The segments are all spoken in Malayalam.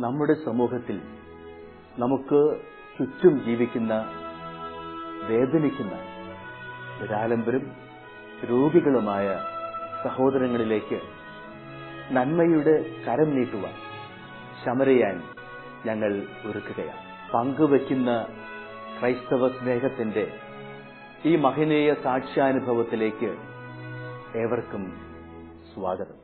നമ്മുടെ സമൂഹത്തിൽ നമുക്ക് ചുറ്റും ജീവിക്കുന്ന വേദനിക്കുന്ന നിരാലംബരും രോഗികളുമായ സഹോദരങ്ങളിലേക്ക് നന്മയുടെ കരം നീട്ടുവാൻ ശമരയാൻ ഞങ്ങൾ ഒരുക്കുകയാണ് പങ്കുവയ്ക്കുന്ന ക്രൈസ്തവ സ്നേഹത്തിന്റെ ഈ മഹനീയ സാക്ഷ്യാനുഭവത്തിലേക്ക് ഏവർക്കും സ്വാഗതം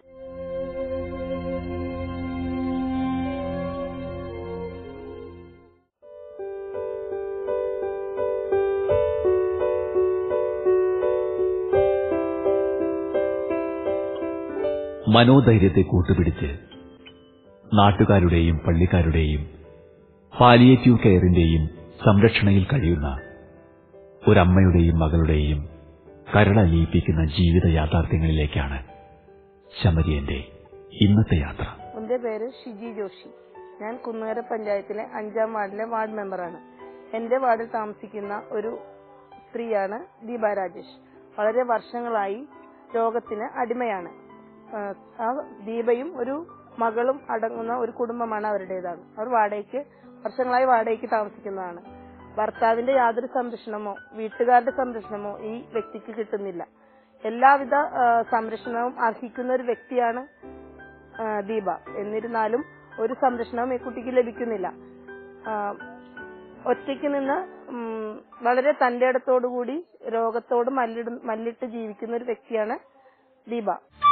മനോധൈര്യത്തെ കൂട്ടുപിടിച്ച് നാട്ടുകാരുടെയും പള്ളിക്കാരുടെയും പാലിയേറ്റീവ് കെയറിന്റെയും സംരക്ഷണയിൽ കഴിയുന്ന ഒരമ്മയുടെയും മകളുടെയും കരളലിയിപ്പിക്കുന്ന ജീവിത യാഥാർത്ഥ്യങ്ങളിലേക്കാണ് ശമരിയന്റെ ഇന്നത്തെ യാത്ര എന്റെ പേര് ഷിജി ജോഷി ഞാൻ കുന്നുകര പഞ്ചായത്തിലെ അഞ്ചാം വാർഡിലെ വാർഡ് മെമ്പറാണ് എന്റെ വാർഡിൽ താമസിക്കുന്ന ഒരു സ്ത്രീയാണ് ദീപ രാജേഷ് വളരെ വർഷങ്ങളായി രോഗത്തിന് അടിമയാണ് ആ, ആ ദീപയും ഒരു മകളും അടങ്ങുന്ന ഒരു കുടുംബമാണ് അവരുടേതാണ് അവർ വാടകയ്ക്ക് വർഷങ്ങളായി വാടകയ്ക്ക് താമസിക്കുന്നതാണ് ഭർത്താവിന്റെ യാതൊരു സംരക്ഷണമോ വീട്ടുകാരുടെ സംരക്ഷണമോ ഈ വ്യക്തിക്ക് കിട്ടുന്നില്ല എല്ലാവിധ ആ, സംരക്ഷണവും അർഹിക്കുന്ന ഒരു വ്യക്തിയാണ് ആ, ദീപ എന്നിരുന്നാലും ഒരു സംരക്ഷണവും ഈ കുട്ടിക്ക് ലഭിക്കുന്നില്ല ആ, ഒറ്റയ്ക്ക് നിന്ന് ഉം, വളരെ തന്റെ ഇടത്തോടുകൂടി രോഗത്തോട് മല്ലിട മല്ലിട്ട് ജീവിക്കുന്ന ഒരു വ്യക്തിയാണ് ദീപ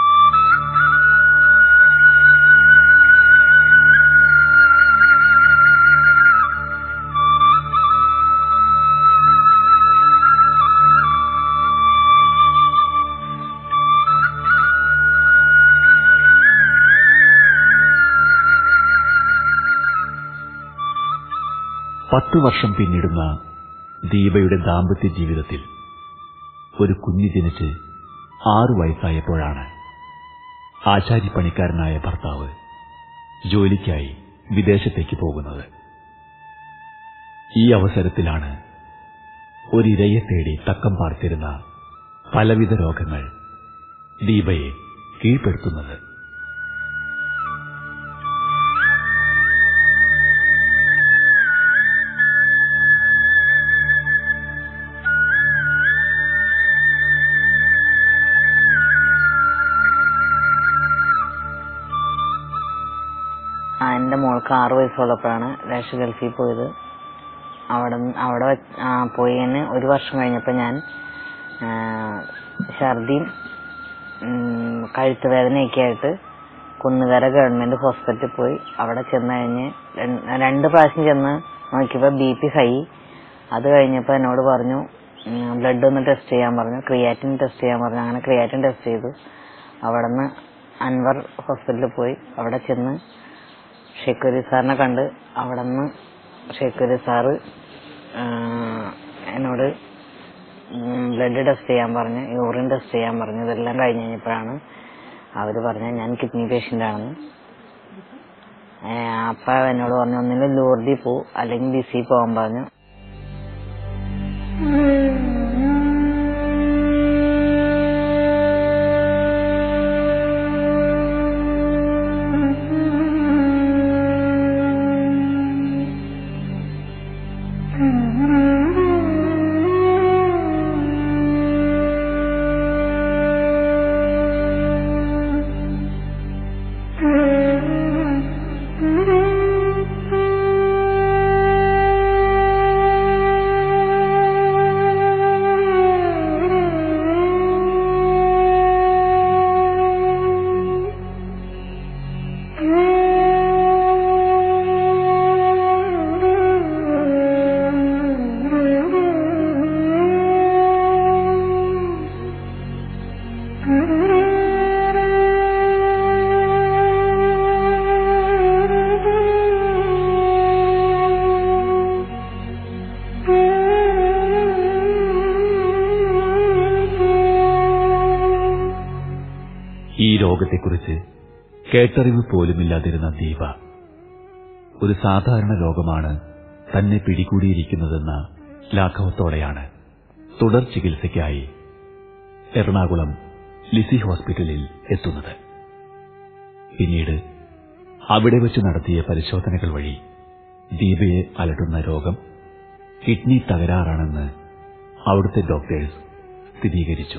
പത്തു വർഷം പിന്നിടുന്ന ദീപയുടെ ദാമ്പത്യ ജീവിതത്തിൽ ഒരു കുഞ്ഞു ജനിച്ച് ആറു വയസ്സായപ്പോഴാണ് ആശാരിപ്പണിക്കാരനായ ഭർത്താവ് ജോലിക്കായി വിദേശത്തേക്ക് പോകുന്നത് ഈ അവസരത്തിലാണ് ഒരിരയെ തേടി തക്കം പാർത്തിരുന്ന പലവിധ രോഗങ്ങൾ ദീപയെ കീഴ്പ്പെടുത്തുന്നത് ആ എൻ്റെ മോൾക്ക് ആറ് വയസ്സുള്ളപ്പോഴാണ് രാഷ ഗൾഫിൽ പോയത് അവിടെ അവിടെ വച്ച് ആ, പോയതിന് ഒരു വർഷം കഴിഞ്ഞപ്പോൾ ഞാൻ ആ, ഛർദിയും ഉം, കഴുത്ത് വേദനയൊക്കെ ആയിട്ട് കുന്നുകര ഗവൺമെന്റ് ഹോസ്പിറ്റലിൽ പോയി അവിടെ ചെന്ന് കഴിഞ്ഞ് രണ്ട് രണ്ട് പ്രാവശ്യം ചെന്ന് നോക്കിയപ്പോൾ ബി പി ഹൈ അത് കഴിഞ്ഞപ്പോൾ എന്നോട് പറഞ്ഞു ബ്ലഡ് ഒന്ന് ടെസ്റ്റ് ചെയ്യാൻ പറഞ്ഞു ക്രിയാറ്റിൻ ടെസ്റ്റ് ചെയ്യാൻ പറഞ്ഞു അങ്ങനെ ക്രിയാറ്റിൻ ടെസ്റ്റ് ചെയ്തു അവിടെ നിന്ന് അൻവർ ഹോസ്പിറ്റലിൽ പോയി അവിടെ ചെന്ന് ഷെക്കൂരി സാറിനെ കണ്ട് അവിടെ നിന്ന് ഷെക്കൂരി സാറ് ആ, എന്നോട് ബ്ലഡ് ടെസ്റ്റ് ചെയ്യാൻ പറഞ്ഞു യൂറിൻ ടെസ്റ്റ് ചെയ്യാൻ പറഞ്ഞു ഇതെല്ലാം കഴിഞ്ഞ് കഴിഞ്ഞപ്പോഴാണ് അവർ പറഞ്ഞത് ഞാൻ കിഡ്നി പേഷ്യൻ്റ് ആണെന്ന് ഏ, അപ്പ എന്നോട് പറഞ്ഞു ഒന്നിലും ലൂർദി പോ അല്ലെങ്കിൽ ബിസി പോകാൻ പറഞ്ഞു ഈ രോഗത്തെക്കുറിച്ച് കേട്ടറിവ് പോലുമില്ലാതിരുന്ന ദീപ ഒരു സാധാരണ രോഗമാണ് തന്നെ പിടികൂടിയിരിക്കുന്നതെന്ന ലാഘവത്തോടെയാണ് തുടർ ചികിത്സയ്ക്കായി എറണാകുളം ലിസി ഹോസ്പിറ്റലിൽ എത്തുന്നത് പിന്നീട് അവിടെ വെച്ച് നടത്തിയ പരിശോധനകൾ വഴി ദീപയെ അലട്ടുന്ന രോഗം കിഡ്നി തകരാറാണെന്ന് അവിടുത്തെ ഡോക്ടേഴ്സ് സ്ഥിരീകരിച്ചു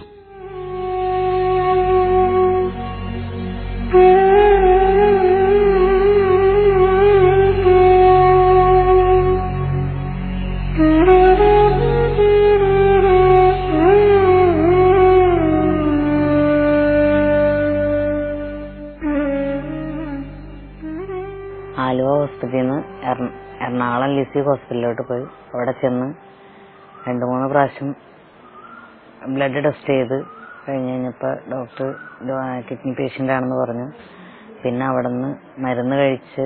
ആലുവ ഹോസ്പിറ്റലിൽ നിന്ന് എറണാകുളം ലിസി ഹോസ്പിറ്റലിലോട്ട് പോയി അവിടെ ചെന്ന് രണ്ട് മൂന്ന് പ്രാവശ്യം ബ്ലഡ് ടെസ്റ്റ് ചെയ്ത് കഴിഞ്ഞ് കഴിഞ്ഞപ്പോൾ ഡോക്ടർ കിഡ്നി പേഷ്യൻ്റ് ആണെന്ന് പറഞ്ഞു പിന്നെ അവിടെ നിന്ന് മരുന്ന് കഴിച്ച്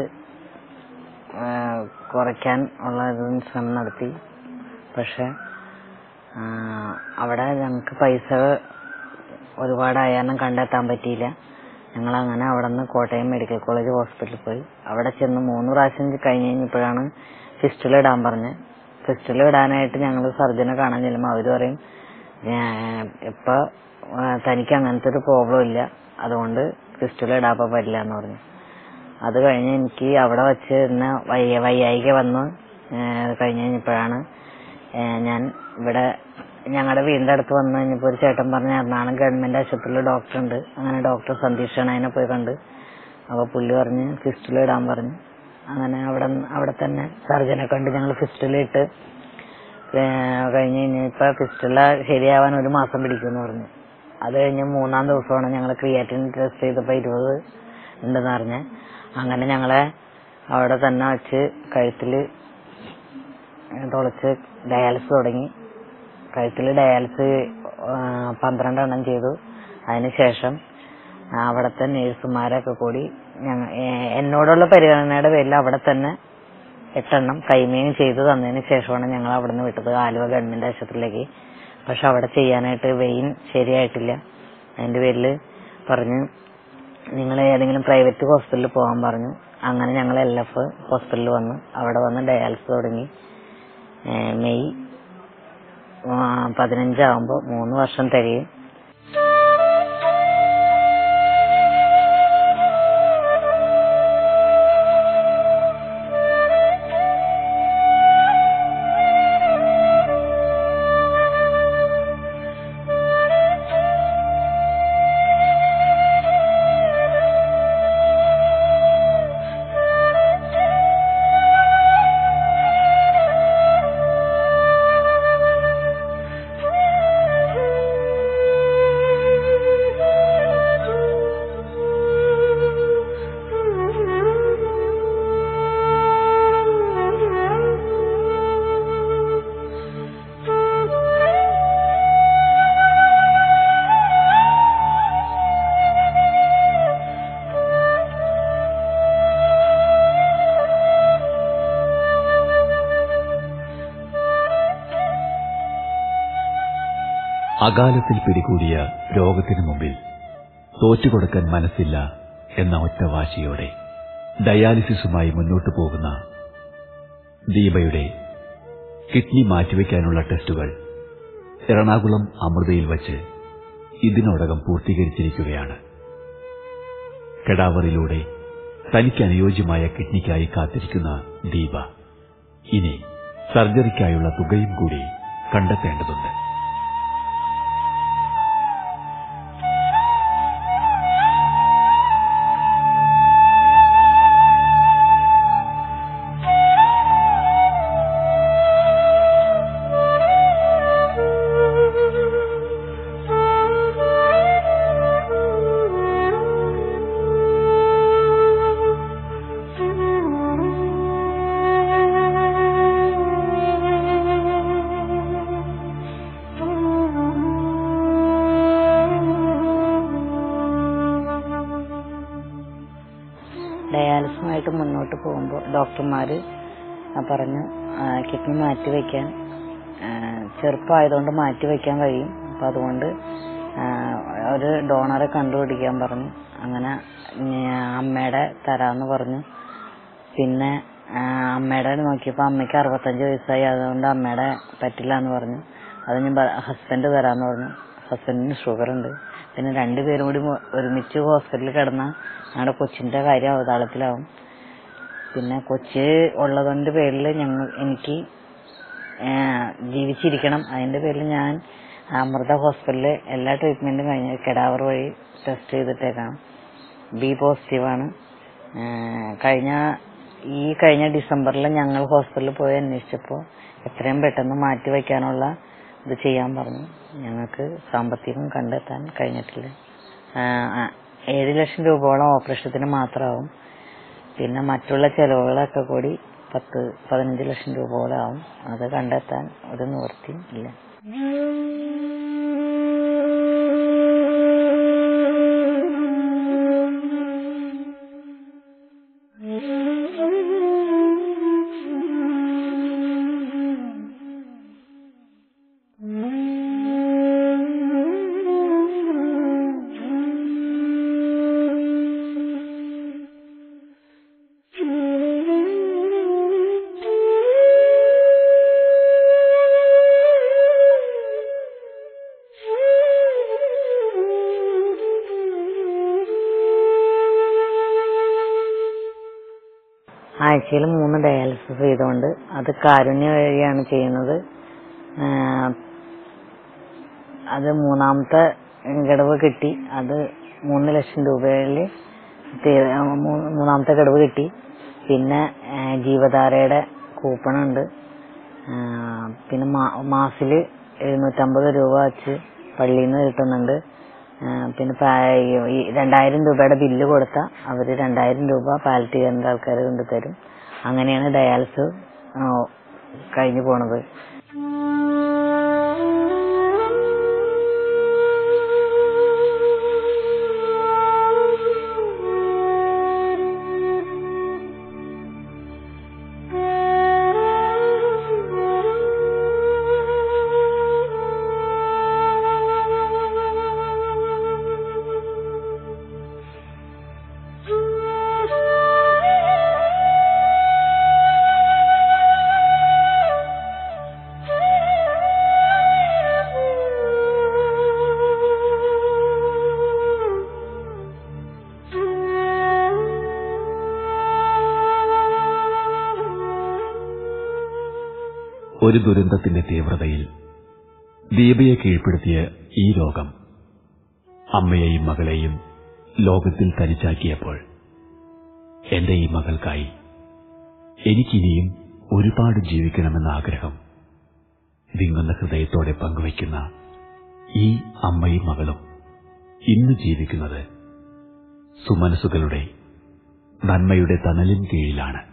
ആ, കുറയ്ക്കാൻ ഉള്ള ഇതിന് ശ്രമം നടത്തി പക്ഷെ ആ, അവിടെ ഞങ്ങൾക്ക് പൈസ ഒരുപാടായ കാരണം കണ്ടെത്താൻ പറ്റിയില്ല ഞങ്ങൾ അങ്ങനെ അവിടെ നിന്ന് കോട്ടയം മെഡിക്കൽ കോളേജ് ഹോസ്പിറ്റലിൽ പോയി അവിടെ ചെന്ന് മൂന്ന് പ്രാവശ്യം കഴിഞ്ഞ് കഴിഞ്ഞപ്പോഴാണ് ഫിസ്റ്റുല ഇടാൻ പറഞ്ഞത് ഫിസ്റ്റുല ഇടാനായിട്ട് ഞങ്ങൾ സർജനെ കാണാൻ ചെല്ലുമ്പോൾ അവർ പറയും "ഞാൻ- ഇപ്പൊ ആ, തനിക്ക് അങ്ങനത്തെ ഒരു പ്രോബ്ലം ഇല്ല അതുകൊണ്ട് ഫിസ്റ്റുല ഇടാൻ പറ്റില്ല എന്ന് പറഞ്ഞു അത് കഴിഞ്ഞ് എനിക്ക് അവിടെ വെച്ച് ഇന്ന് വയ്യ വയ്യായിക വന്ന് ഏഹ് കഴിഞ്ഞ് കഴിഞ്ഞപ്പോഴാണ് ഏഹ് ഞാൻ ഇവിടെ ഞങ്ങളുടെ വീടിന്റെ അടുത്ത് വന്നു കഴിഞ്ഞപ്പോൾ ഒരു ചേട്ടൻ പറഞ്ഞ എറണാകുളം ഗവൺമെന്റ് ആശുപത്രിയിൽ ഡോക്ടർ ഉണ്ട് അങ്ങനെ ഡോക്ടർ സതീഷ് ഷണായനെ പോയി കണ്ട് അപ്പോൾ പുള്ളി പറഞ്ഞ് ഫിസ്റ്റിൽ ഇടാൻ പറഞ്ഞു അങ്ങനെ അവിടെ അവിടെ തന്നെ സർജനെ കണ്ട് ഞങ്ങൾ ഫിസ്റ്റിൽ ഇട്ട് ഏഹ് കഴിഞ്ഞ് കഴിഞ്ഞപ്പോൾ ഫിസ്റ്റുല ശരിയാവാൻ ഒരു മാസം പിടിക്കുമെന്ന് പറഞ്ഞു അത് കഴിഞ്ഞ് മൂന്നാം ദിവസമാണ് ഞങ്ങൾ ക്രിയാറ്റിൻ ടെസ്റ്റ് ചെയ്തപ്പോൾ ഇരുപത് ഉണ്ടെന്ന് പറഞ്ഞ് അങ്ങനെ ഞങ്ങളെ അവിടെ തന്നെ വെച്ച് കഴുത്തിൽ തുളച്ച് ഡയാലിസിസ് തുടങ്ങി കഴുത്തിൽ ഡയാലിസിസ് പന്ത്രണ്ടെണ്ണം ചെയ്തു അതിനുശേഷം അവിടുത്തെ നേഴ്സുമാരൊക്കെ കൂടി ഞങ്ങ ഏ- എന്നോടുള്ള പരിഗണനയുടെ പേരിൽ അവിടെ തന്നെ എട്ടെണ്ണം കൈമയും ചെയ്തു തന്നതിന് ശേഷമാണ് ഞങ്ങൾ അവിടെ നിന്ന് വിട്ടത് ആലുവ ഗവൺമെന്റ് ആശുപത്രിയിലേക്ക് പക്ഷെ അവിടെ ചെയ്യാനായിട്ട് വെയിൻ ശരിയായിട്ടില്ല അതിന്റെ പേരിൽ പറഞ്ഞു നിങ്ങൾ ഏതെങ്കിലും പ്രൈവറ്റ് ഹോസ്പിറ്റലിൽ പോകാൻ പറഞ്ഞു അങ്ങനെ ഞങ്ങൾ എൽ എഫ് ഹോസ്പിറ്റലിൽ വന്ന് അവിടെ വന്ന് ഡയാലിസിസ് തുടങ്ങി ഏ, മെയ് ആ, പതിനഞ്ചാവുമ്പോൾ മൂന്ന് വർഷം തികയും അകാലത്തിൽ പിടികൂടിയ രോഗത്തിനു മുമ്പിൽ തോറ്റുകൊടുക്കാൻ മനസ്സില്ല എന്ന ഒറ്റ വാശിയോടെ ഡയാലിസിസുമായി മുന്നോട്ടു പോകുന്ന ദീപയുടെ കിഡ്നി മാറ്റിവെക്കാനുള്ള ടെസ്റ്റുകൾ എറണാകുളം അമൃതയിൽ വച്ച് ഇതിനോടകം പൂർത്തീകരിച്ചിരിക്കുകയാണ് കെടാവറിലൂടെ തനിക്ക് അനുയോജ്യമായ കിഡ്നിക്കായി കാത്തിരിക്കുന്ന ദീപ ഇനി സർജറിക്കായുള്ള തുകയും കൂടി കണ്ടെത്തേണ്ടതുണ്ട് ഡയാലിസുമായിട്ട് മുന്നോട്ട് പോകുമ്പോൾ ഡോക്ടർമാര് പറഞ്ഞു ആ, കിഡ്നി മാറ്റിവെക്കാൻ ആ, ചെറുപ്പമായതുകൊണ്ട് മാറ്റിവെക്കാൻ കഴിയും അപ്പൊ അതുകൊണ്ട് ആ, ഒരു ഡോണറെ കണ്ടുപിടിക്കാൻ പറഞ്ഞു അങ്ങനെ ഞാ- അമ്മയുടെ തരാന്ന് പറഞ്ഞു പിന്നെ ആ, അമ്മയുടെ നോക്കിയപ്പോൾ അമ്മയ്ക്ക് അറുപത്തഞ്ച് വയസ്സായി അതുകൊണ്ട് അമ്മയുടെ പറ്റില്ല എന്ന് പറഞ്ഞു അത് ഞാൻ ഹസ്ബൻഡ് തരാന്ന് പറഞ്ഞു ഹസ്ബൻഡിന് ഷുഗർ ഉണ്ട് പിന്നെ രണ്ടുപേരും കൂടി മു- ഒരുമിച്ച് ഹോസ്പിറ്റലിൽ കിടന്ന ഞങ്ങളുടെ കൊച്ചിന്റെ കാര്യം അവതാളത്തിലാവും പിന്നെ കൊച്ച് ഉള്ളതിന്റെ പേരിൽ ഞങ്ങൾ എനിക്ക് ആ, ജീവിച്ചിരിക്കണം അതിന്റെ പേരിൽ ഞാൻ അമൃത ഹോസ്പിറ്റലിൽ എല്ലാ ട്രീറ്റ്മെന്റും കഴിഞ്ഞ് കെടാവർ വഴി ടെസ്റ്റ് ചെയ്തിട്ടേക്കാണ് ബി പോസിറ്റീവാണ് കഴിഞ്ഞ ഈ കഴിഞ്ഞ ഡിസംബറിൽ ഞങ്ങൾ ഹോസ്പിറ്റലിൽ പോയി അന്വേഷിച്ചപ്പോൾ എത്രയും പെട്ടെന്ന് മാറ്റി വയ്ക്കാനുള്ള ഇത് ചെയ്യാൻ പറഞ്ഞു ഞങ്ങൾക്ക് സാമ്പത്തികം കണ്ടെത്താൻ കഴിഞ്ഞിട്ടില്ല ആ, ആ, ഏഴ് ലക്ഷം രൂപയോളം ഓപ്പറേഷത്തിന് മാത്രമാവും പിന്നെ മറ്റുള്ള ചെലവുകളൊക്കെ കൂടി പത്ത് പതിനഞ്ച് ലക്ഷം രൂപയോളം ആവും അത് കണ്ടെത്താൻ ഒരു നിവൃത്തിയും ഇല്ല ആഴ്ചയിൽ മൂന്ന് ഡയാലിസിസ് ചെയ്തുകൊണ്ട് അത് കാരുണ്യ വഴിയാണ് ചെയ്യുന്നത് ആ, അത് മൂന്നാമത്തെ ഗഡവ് കിട്ടി അത് മൂന്ന് ലക്ഷം രൂപയിൽ തീ- ആ, മൂ- മൂന്നാമത്തെ ഗഡവ് കിട്ടി പിന്നെ ആ, ജീവധാരയുടെ കൂപ്പൺ ഉണ്ട് ആ, പിന്നെ മാ- മാസില് എഴുന്നൂറ്റമ്പത് രൂപ വെച്ച് പള്ളിയിൽ നിന്ന് കിട്ടുന്നുണ്ട് ആ, പിന്നെ പാ- ഈ- ഈ രണ്ടായിരം രൂപയുടെ ബില്ല് കൊടുത്താൽ അവര് രണ്ടായിരം രൂപ പാലറ്റ് കെയറിന്റെ ആൾക്കാർ കൊണ്ടുതരും അങ്ങനെയാണ് ഡയാലിസിസ് ആ, കഴിഞ്ഞു പോണത് ഒരു ദുരന്തത്തിന്റെ തീവ്രതയിൽ ദീപയെ കീഴ്പ്പെടുത്തിയ ഈ രോഗം അമ്മയെയും മകളെയും ലോകത്തിൽ തനിച്ചാക്കിയപ്പോൾ എന്റെ ഈ മകൾക്കായി എനിക്കിനിയും ഒരുപാട് ജീവിക്കണമെന്ന ആഗ്രഹം വിങ്ങുന്ന ഹൃദയത്തോടെ പങ്കുവയ്ക്കുന്ന ഈ അമ്മയും മകളും ഇന്ന് ജീവിക്കുന്നത് സുമനസുകളുടെ നന്മയുടെ തണലിൻ കീഴിലാണ്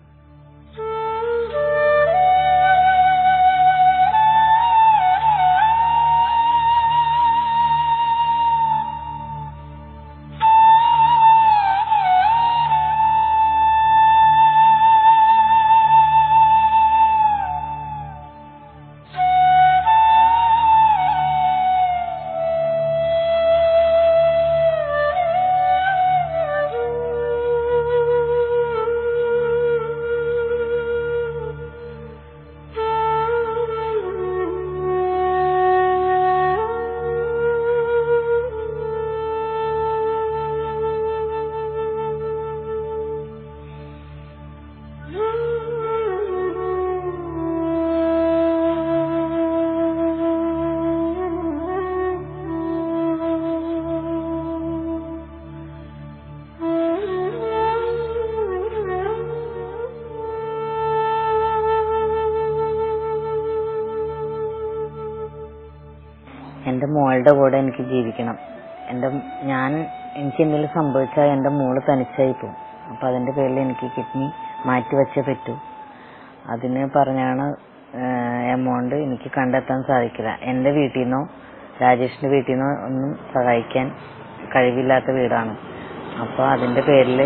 എന്റെ മോളുടെ കൂടെ എനിക്ക് ജീവിക്കണം എന്റെ ഞാൻ എനിക്ക് എന്തെങ്കിലും സംഭവിച്ചാൽ എന്റെ മോള് തനിച്ചായി പോകും അപ്പൊ അതിന്റെ പേരിൽ എനിക്ക് കിഡ്നി മാറ്റി വെച്ചേ പറ്റൂ അതിന് പറഞ്ഞാണ് എമൗണ്ട് എനിക്ക് കണ്ടെത്താൻ സാധിക്കില്ല എന്റെ വീട്ടിൽ നിന്നോ രാജേഷിന്റെ വീട്ടിൽ നിന്നോ ഒന്നും സഹായിക്കാൻ കഴിവില്ലാത്ത വീടാണ് അപ്പൊ അതിന്റെ പേരിൽ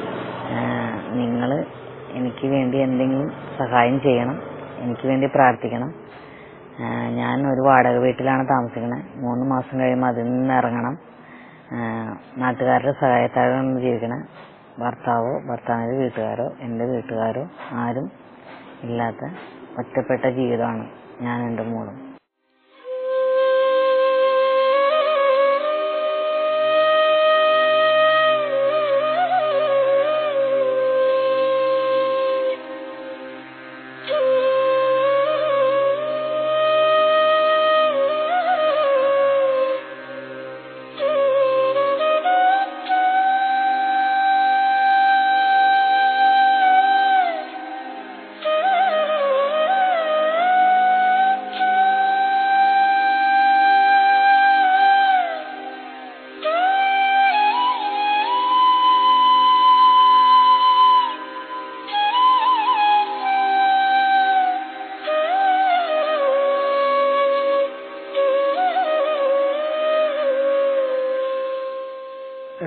നിങ്ങൾ എനിക്ക് വേണ്ടി എന്തെങ്കിലും സഹായം ചെയ്യണം എനിക്ക് വേണ്ടി പ്രാർത്ഥിക്കണം ആ, ഞാൻ ഒരു വാടക വീട്ടിലാണ് താമസിക്കുന്നത് മൂന്ന് മാസം കഴിയുമ്പോൾ അതിൽ നിന്ന് ഇറങ്ങണം ആ, നാട്ടുകാരുടെ സഹായത്താലാണ് ജീവിക്കണം ഭർത്താവോ ഭർത്താവിന്റെ വീട്ടുകാരോ എൻ്റെ വീട്ടുകാരോ ആരും ഇല്ലാത്ത ഒറ്റപ്പെട്ട ജീവിതമാണ് ഞാൻ എൻ്റെ മോളും Thank you.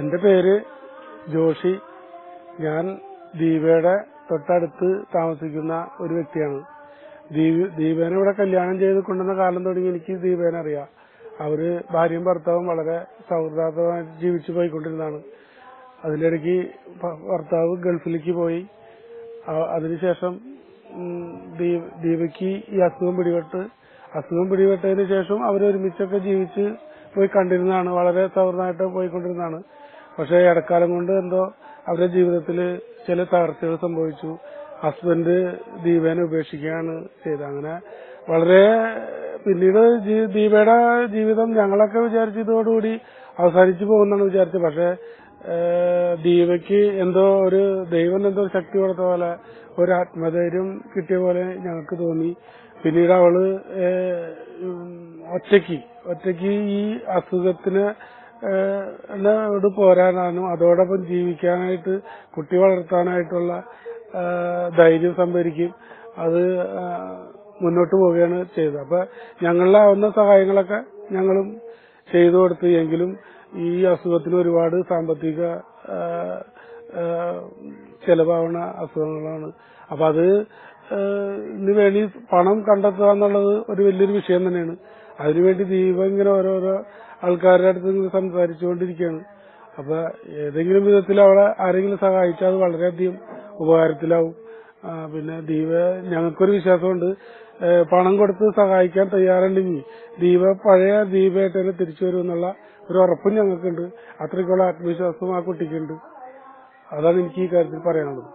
എന്റെ പേര് ജോഷി ഞാൻ ദീപയുടെ തൊട്ടടുത്ത് താമസിക്കുന്ന ഒരു വ്യക്തിയാണ് ദീപ ദീപേനെ ഇവിടെ കല്യാണം ചെയ്ത് കൊണ്ടുവന്ന കാലം തുടങ്ങി എനിക്ക് ദീപേനെ അറിയാം അവര് ഭാര്യയും ഭർത്താവും വളരെ സൗഹൃദാത്മകമായി ജീവിച്ചു പോയിക്കൊണ്ടിരുന്നതാണ് അതിലിടയ്ക്ക് ഭ- ഭർത്താവ് ഗൾഫിലേക്ക് പോയി ആ- അതിനുശേഷം ഉം, ദീ- ദീപയ്ക്ക് ഈ അസുഖം പിടിപെട്ട് അസുഖം പിടിപെട്ടതിന് ശേഷം അവർ ഒരുമിച്ചൊക്കെ ജീവിച്ച് പോയി കണ്ടിരുന്നതാണ് വളരെ സൗഹൃദമായിട്ട് പോയിക്കൊണ്ടിരുന്നതാണ് പക്ഷെ ഇടക്കാലം കൊണ്ട് എന്തോ അവരുടെ ജീവിതത്തിൽ ചില തകർച്ചകൾ സംഭവിച്ചു ഹസ്ബൻഡ് ദീപേനെ ഉപേക്ഷിക്കുകയാണ് ചെയ്തത് അങ്ങനെ വളരെ പിന്നീട് ജീ- ദീപയുടെ ജീവിതം ഞങ്ങളൊക്കെ വിചാരിച്ചു ഇതോടുകൂടി അവസാനിച്ചു പോകുന്നാണ് വിചാരിച്ചത് പക്ഷെ ഏഹ് ദീപയ്ക്ക് എന്തോ ഒരു ദൈവം എന്തോ ശക്തി കൊടുത്ത പോലെ ഒരു ആത്മധൈര്യം കിട്ടിയ പോലെ ഞങ്ങൾക്ക് തോന്നി പിന്നീട് അവള് ഏഹ് ഉം ഒറ്റയ്ക്ക് ഒറ്റയ്ക്ക് ഈ അസുഖത്തിന് ഏഹ് ോട് പോരാനാനും അതോടൊപ്പം ജീവിക്കാനായിട്ട് കുട്ടി വളർത്താനായിട്ടുള്ള ഏഹ് ധൈര്യം സംഭരിക്കും അത് ഏഹ് മുന്നോട്ട് പോവുകയാണ് ചെയ്തത് അപ്പൊ ഞങ്ങളിലാവുന്ന സഹായങ്ങളൊക്കെ ഞങ്ങളും ചെയ്തു കൊടുത്തു എങ്കിലും ഈ അസുഖത്തിന് ഒരുപാട് സാമ്പത്തിക ആ, ആ, ചെലവാവുന്ന അസുഖങ്ങളാണ് അപ്പൊ അത് ആ, ഇതിന് വേണ്ടി പണം കണ്ടെത്തുക എന്നുള്ളത് ഒരു വലിയൊരു വിഷയം തന്നെയാണ് അതിനുവേണ്ടി ദീപം ഇങ്ങനെ ഓരോരോ ആൾക്കാരുടെ അടുത്ത് ഇങ്ങനെ സംസാരിച്ചുകൊണ്ടിരിക്കുകയാണ് അപ്പൊ ഏതെങ്കിലും വിധത്തിൽ അവളെ ആരെങ്കിലും സഹായിച്ചാൽ അത് വളരെയധികം ഉപകാരത്തിലാവും ആ, പിന്നെ ദീപ ഞങ്ങൾക്കൊരു വിശ്വാസമുണ്ട് ഏ, പണം കൊടുത്ത് സഹായിക്കാൻ തയ്യാറുണ്ടെങ്കിൽ ദീപ പഴയ ദീപയായിട്ട് തന്നെ തിരിച്ചു വരും എന്നുള്ള ഒരു ഉറപ്പും ഞങ്ങൾക്കുണ്ട് അത്രയ്ക്കുള്ള ആത്മവിശ്വാസം ആ കുട്ടിക്കുണ്ട് അതാണ് എനിക്ക് ഈ കാര്യത്തിൽ പറയാനുള്ളത്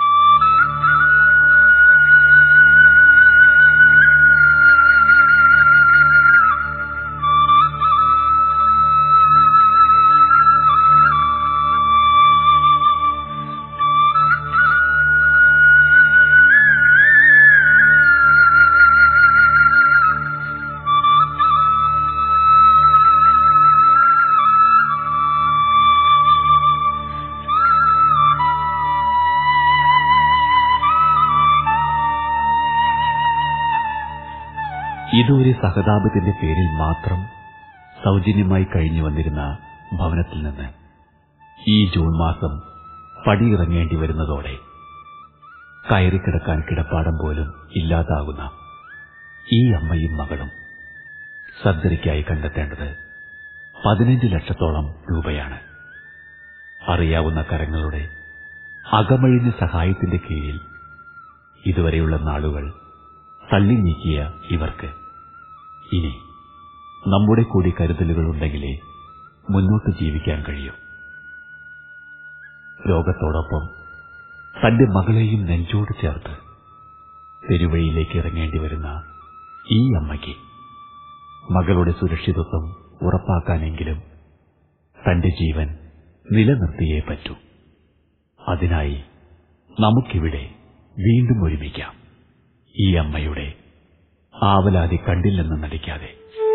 ഇതൊരു സഹതാപത്തിന്റെ പേരിൽ മാത്രം സൗജന്യമായി കഴിഞ്ഞു വന്നിരുന്ന ഭവനത്തിൽ നിന്ന് ഈ ജൂൺ മാസം പടിയിറങ്ങേണ്ടി വരുന്നതോടെ കയറിക്കിടക്കാൻ കിടപ്പാടം പോലും ഇല്ലാതാകുന്ന ഈ അമ്മയും മകളും സർജറിക്കായി കണ്ടെത്തേണ്ടത് പതിനഞ്ച് ലക്ഷത്തോളം രൂപയാണ് അറിയാവുന്ന കരങ്ങളുടെ അകമഴിഞ്ഞ സഹായത്തിന്റെ കീഴിൽ ഇതുവരെയുള്ള നാളുകൾ തള്ളി നീക്കിയ ഇവർക്ക് ഇനി നമ്മുടെ കൂടി കരുതലുകളുണ്ടെങ്കിലേ മുന്നോട്ട് ജീവിക്കാൻ കഴിയൂ ലോകത്തോടൊപ്പം തന്റെ മകളെയും നെഞ്ചോട് ചേർത്ത് തെരുവഴിയിലേക്ക് ഇറങ്ങേണ്ടി വരുന്ന ഈ അമ്മയ്ക്ക് മകളുടെ സുരക്ഷിതത്വം ഉറപ്പാക്കാനെങ്കിലും തന്റെ ജീവൻ നിലനിർത്തിയേ പറ്റൂ അതിനായി നമുക്കിവിടെ വീണ്ടും ഒരുമിക്കാം ഈ അമ്മയുടെ ആവലാതി കണ്ടില്ലെന്ന് നടിക്കാതെ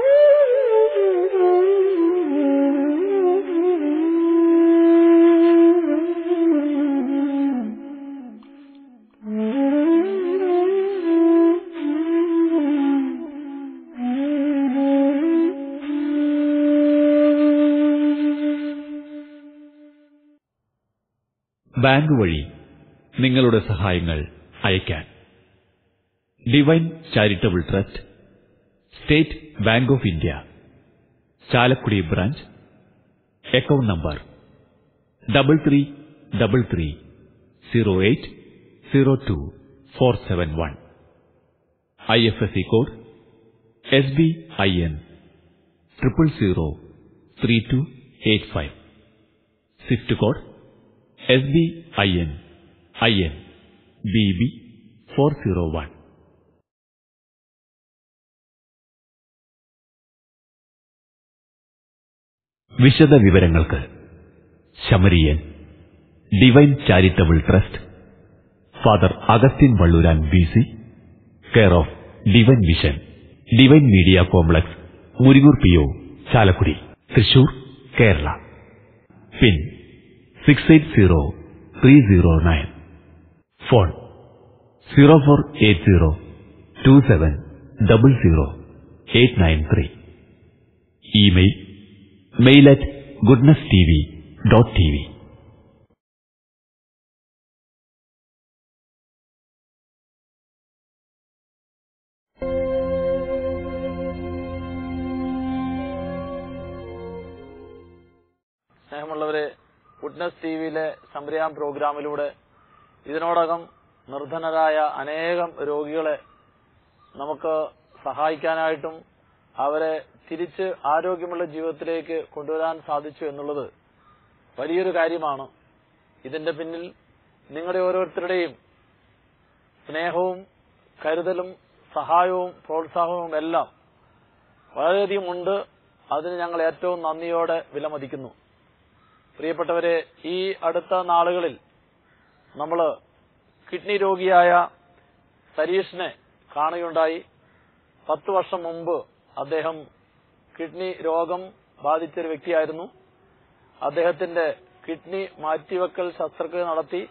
ബാങ്ക് വഴി നിങ്ങളുടെ സഹായങ്ങൾ അയക്കാൻ Divine Charitable Trust State Bank of India Chalakudy branch account number double three double three zero eight zero two four seven one I F S C code S B I N triple zero three two eight five swift code S B I N I N B B four zero one വിശദ വിവരങ്ങൾക്ക് Samaritan Divine Charitable Trust father Augustine Valluran B C care of Divine Vision divine media complex Muringoor P O Chalakudy Thrissur Kerala pin six eight zero three zero nine phone zero four eight zero two seven double zero eight nine three email mail at goodness T V dot T V സ്നേഹമുള്ളവരെ ഗുഡ്നസ് ടി വിയിലെ സംരയാം പ്രോഗ്രാമിലൂടെ ഇതിനോടകം നിർധനരായ അനേകം രോഗികളെ നമുക്ക് സഹായിക്കാനായിട്ടും അവരെ തിരിച്ച് ആരോഗ്യമുള്ള ജീവിതത്തിലേക്ക് കൊണ്ടുവരാൻ സാധിച്ചു എന്നുള്ളത് വലിയൊരു കാര്യമാണ് ഇതിന്റെ പിന്നിൽ നിങ്ങളുടെ ഓരോരുത്തരുടെയും സ്നേഹവും കരുതലും സഹായവും പ്രോത്സാഹനവും എല്ലാം വളരെയധികം ഉണ്ട് അതിന് ഞങ്ങൾ ഏറ്റവും നന്ദിയോടെ വിലമതിക്കുന്നു പ്രിയപ്പെട്ടവരെ ഈ അടുത്ത നാളുകളിൽ നമ്മൾ കിഡ്നി രോഗിയായ സരീഷിനെ കാണുകയുണ്ടായി പത്ത് വർഷം മുമ്പ് അദ്ദേഹം കിഡ്നി രോഗം ബാധിച്ചൊരു വ്യക്തിയായിരുന്നു അദ്ദേഹത്തിന്റെ കിഡ്നി മാറ്റിവെക്കൽ ശസ്ത്രക്രിയ നടത്തി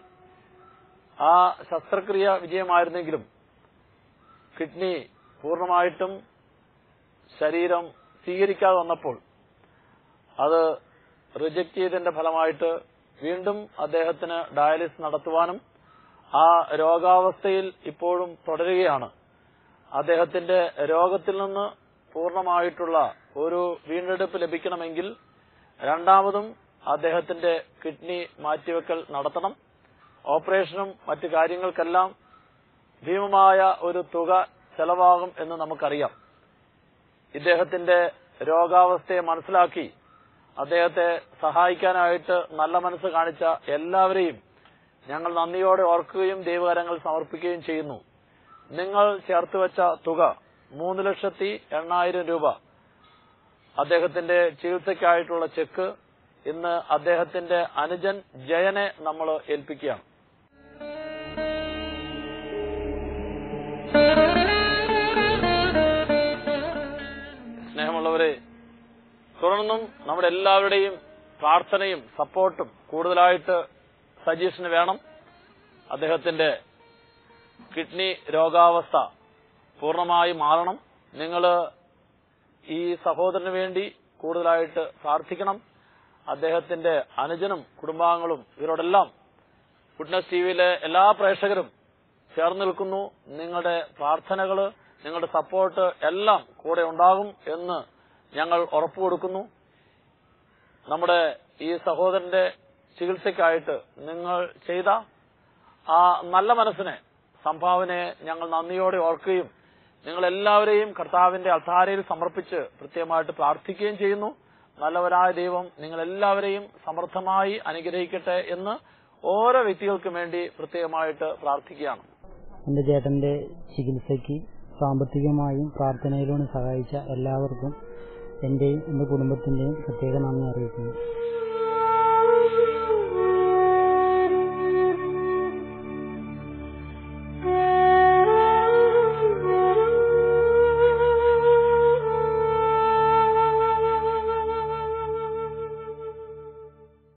ആ ശസ്ത്രക്രിയ വിജയമായിരുന്നെങ്കിലും കിഡ്നി പൂർണ്ണമായിട്ടും ശരീരം സ്വീകരിക്കാതെ വന്നപ്പോൾ അത് റിജക്ട് ചെയ്തതിന്റെ ഫലമായിട്ട് വീണ്ടും അദ്ദേഹത്തിന് ഡയാലിസിസ് നടത്തുവാനും ആ രോഗാവസ്ഥയിൽ ഇപ്പോഴും തുടരുകയാണ് അദ്ദേഹത്തിന്റെ രോഗത്തിൽ നിന്ന് പൂർണ്ണമായിട്ടുള്ള ഒരു വീണ്ടെടുപ്പ് ലഭിക്കണമെങ്കിൽ രണ്ടാമതും അദ്ദേഹത്തിന്റെ കിഡ്നി മാറ്റിവെക്കൽ നടത്തണം ഓപ്പറേഷനും മറ്റു കാര്യങ്ങൾക്കെല്ലാം ഭീമമായ ഒരു തുക ചെലവാകും എന്ന് നമുക്കറിയാം ഇദ്ദേഹത്തിന്റെ രോഗാവസ്ഥയെ മനസ്സിലാക്കി അദ്ദേഹത്തെ സഹായിക്കാനായിട്ട് നല്ല മനസ്സ് കാണിച്ച എല്ലാവരെയും ഞങ്ങൾ നന്ദിയോടെ ഓർക്കുകയും ദൈവകരങ്ങൾ സമർപ്പിക്കുകയും ചെയ്യുന്നു നിങ്ങൾ ചേർത്തുവച്ച തുക മൂന്ന് ലക്ഷത്തി എണ്ണായിരം രൂപ അദ്ദേഹത്തിന്റെ ചികിത്സയ്ക്കായിട്ടുള്ള ചെക്ക് ഇന്ന് അദ്ദേഹത്തിന്റെ അനുജൻ ജയനെ നമ്മൾ ഏൽപ്പിക്കുകയാണ് സ്നേഹമുള്ളവരെ തുടർന്നും നമ്മുടെ എല്ലാവരുടെയും പ്രാർത്ഥനയും സപ്പോർട്ടും കൂടുതലായിട്ട് സജീഷിന് വേണം അദ്ദേഹത്തിന്റെ കിഡ്നി രോഗാവസ്ഥ പൂർണ്ണമായി മാറണം നിങ്ങൾ ഈ സഹോദരന് വേണ്ടി കൂടുതലായിട്ട് പ്രാർത്ഥിക്കണം അദ്ദേഹത്തിന്റെ അനുജനും കുടുംബാംഗങ്ങളും ഇവരോടെല്ലാം ഗുഡ്നസ് ടിവിയിലെ എല്ലാ പ്രേക്ഷകരും ചേർന്ന് നിൽക്കുന്നു നിങ്ങളുടെ പ്രാർത്ഥനകള് നിങ്ങളുടെ സപ്പോർട്ട് എല്ലാം കൂടെ ഉണ്ടാകും എന്ന് ഞങ്ങൾ ഉറപ്പു കൊടുക്കുന്നു നമ്മുടെ ഈ സഹോദരന്റെ ചികിത്സയ്ക്കായിട്ട് നിങ്ങൾ ചെയ്ത ആ നല്ല മനസ്സിനെ സംഭാവനയെ ഞങ്ങൾ നന്ദിയോടെ ഓർക്കുകയും നിങ്ങൾ എല്ലാവരെയും കർത്താവിന്റെ അൾത്താരയിൽ സമർപ്പിച്ച് കൃത്യമായിട്ട് പ്രാർത്ഥിക്കുകയും ചെയ്യുന്നു നല്ലവരായ ദൈവം നിങ്ങൾ എല്ലാവരെയും സമൃദ്ധമായി അനുഗ്രഹിക്കട്ടെ എന്ന് ഓരോ വ്യക്തികൾക്കും വേണ്ടി പ്രത്യേകമായിട്ട് പ്രാർത്ഥിക്കുകയാണ് എന്റെ ചേട്ടന്റെ ചികിത്സയ്ക്ക് സാമ്പത്തികമായും പ്രാർത്ഥനയിലൂടെ സഹായിച്ച എല്ലാവർക്കും എന്റെയും എന്റെ കുടുംബത്തിന്റെയും പ്രത്യേക നന്ദി അറിയിക്കുന്നു